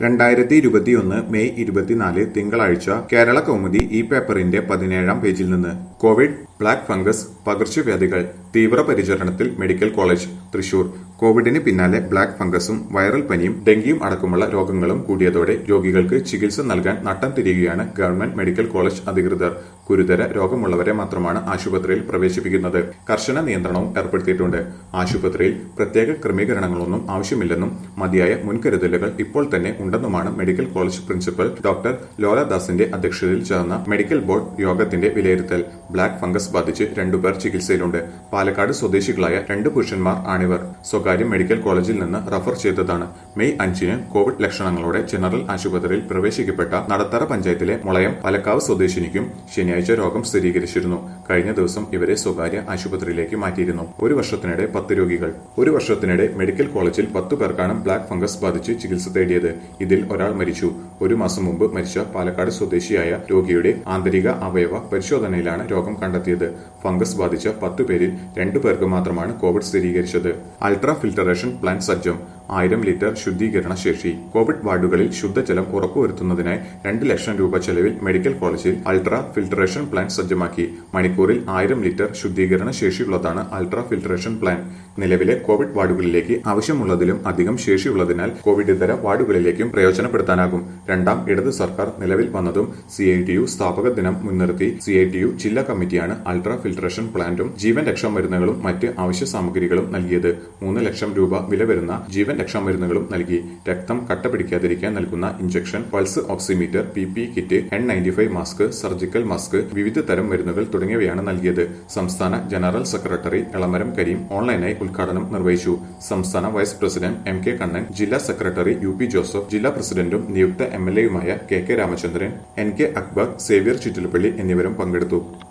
രണ്ടായിരത്തി ഇരുപത്തിയൊന്ന് മെയ് ഇരുപത്തിനാല് തിങ്കളാഴ്ച കേരള കൗമുദി ഈ പേപ്പറിന്റെ പതിനേഴാം പേജിൽ നിന്ന് കോവിഡ് ബ്ലാക്ക് ഫംഗസ് പകർച്ചവ്യാധികൾ തീവ്രപരിചരണത്തിൽ മെഡിക്കൽ കോളേജ് തൃശൂർ കോവിഡിന് പിന്നാലെ ബ്ലാക്ക് ഫംഗസും വൈറൽ പനിയും ഡെങ്കിയും അടക്കമുള്ള രോഗങ്ങളും കൂടിയതോടെ രോഗികൾക്ക് ചികിത്സ നൽകാൻ നട്ടം തിരിയുകയാണ് ഗവൺമെന്റ് മെഡിക്കൽ കോളേജ് അധികൃതർ ഗുരുതര രോഗമുള്ളവരെ മാത്രമാണ് ആശുപത്രിയിൽ പ്രവേശിപ്പിക്കുന്നത് കർശന നിയന്ത്രണവും ഏർപ്പെടുത്തിയിട്ടുണ്ട് ആശുപത്രിയിൽ പ്രത്യേക ക്രമീകരണങ്ങളൊന്നും ആവശ്യമില്ലെന്നും മതിയായ മുൻകരുതലുകൾ ഇപ്പോൾ തന്നെ ഉണ്ടെന്നുമാണ് മെഡിക്കൽ കോളേജ് പ്രിൻസിപ്പൽ ഡോക്ടർ ലോലദാസിന്റെ അധ്യക്ഷതയിൽ ചേർന്ന മെഡിക്കൽ ബോർഡ് യോഗത്തിന്റെ വിലയിരുത്തൽ ബ്ലാക്ക് ഫംഗസ് ബാധിച്ച് രണ്ടുപേർ ചികിത്സയിലുണ്ട് പാലക്കാട് സ്വദേശികളായ രണ്ട് പുരുഷന്മാർ ആണിവർ സ്വകാര്യ മെഡിക്കൽ കോളേജിൽ നിന്ന് റഫർ ചെയ്തതാണ് മെയ് അഞ്ചിന് കോവിഡ് ലക്ഷണങ്ങളോടെ ജനറൽ ആശുപത്രിയിൽ പ്രവേശിക്കപ്പെട്ട നടത്തറ പഞ്ചായത്തിലെ മുളയം പലക്കാവ് സ്വദേശിനിക്കും ശനിയാഴ്ച രോഗം സ്ഥിരീകരിച്ചിരുന്നു കഴിഞ്ഞ ദിവസം ഇവരെ സ്വകാര്യ ആശുപത്രിയിലേക്ക് മാറ്റിയിരുന്നു ഒരു വർഷത്തിനിടെ പത്ത് രോഗികൾ ഒരു വർഷത്തിനിടെ മെഡിക്കൽ കോളേജിൽ പത്തു പേർക്കാണ് ബ്ലാക്ക് ഫംഗസ് ബാധിച്ച് ചികിത്സ തേടിയത് ഇതിൽ ഒരാൾ മരിച്ചു ഒരു മാസം മുമ്പ് മരിച്ച പാലക്കാട് സ്വദേശിയായ രോഗിയുടെ ആന്തരിക അവയവ പരിശോധനയിലാണ് രോഗം കണ്ടെത്തിയത് ഫംഗസ് ബാധിച്ച പത്തു പേരിൽ രണ്ടു പേർക്ക് മാത്രമാണ് കോവിഡ് സ്ഥിരീകരിച്ചത് അൾട്രാ ഫിൽട്ടറേഷൻ പ്ലാന്റ് സജ്ജം ആയിരം ലിറ്റർ ശുദ്ധീകരണ ശേഷി കോവിഡ് വാർഡുകളിൽ ശുദ്ധജലം ഉറപ്പുവരുത്തുന്നതിനായി രണ്ട് ലക്ഷം രൂപ ചെലവിൽ മെഡിക്കൽ കോളേജിൽ അൾട്രാ ഫിൽട്ടറേഷൻ പ്ലാന്റ് സജ്ജമാക്കി മണിക്കൂറിൽ ആയിരം ലിറ്റർ ശുദ്ധീകരണ ശേഷിയുള്ളതാണ് അൾട്രാ ഫിൽട്ടറേഷൻ പ്ലാന്റ് നിലവിലെ കോവിഡ് വാർഡുകളിലേക്ക് ആവശ്യമുള്ളതിലും അധികം ശേഷിയുള്ളതിനാൽ കോവിഡ് ഇതര വാർഡുകളിലേക്കും പ്രയോജനപ്പെടുത്താനാകും രണ്ടാം ഇടത് സർക്കാർ നിലവിൽ വന്നതും സി ഐ ടി യു സ്ഥാപക ദിനം മുൻനിർത്തി സി ഐ ടി യു ജില്ലാ കമ്മിറ്റിയാണ് അൾട്രാ ഫിൽട്ടറേഷൻ പ്ലാന്റും ജീവൻ രക്ഷാ മരുന്നുകളും മറ്റ് അവശ്യ സാമഗ്രികളും നൽകിയത് മൂന്ന് ലക്ഷം രൂപ വില വരുന്ന ജീവൻ രക്ഷാ മരുന്നുകളും നൽകി രക്തം കട്ട പിടിക്കാതിരിക്കാൻ നൽകുന്ന injection pulse oximeter P P kit N ninety five mask surgical mask വിവിധ തരം മരുന്നുകൾ തുടങ്ങിയവയാണ് നൽകിയത് സംസ്ഥാന ജനറൽ സെക്രട്ടറി എളമരം കരീം ഓൺലൈനായി ഉദ്ഘാടനം നിർവഹിച്ചു സംസ്ഥാന vice president M K Kannan ജില്ലാ സെക്രട്ടറി യു പി ജോസഫ് ജില്ലാ പ്രസിഡന്റും നിയുക്ത എം എൽ എയുമായ K K Ramachandran N K Akbar Xavier Chittilappilly എന്നിവരും പങ്കെടുത്തു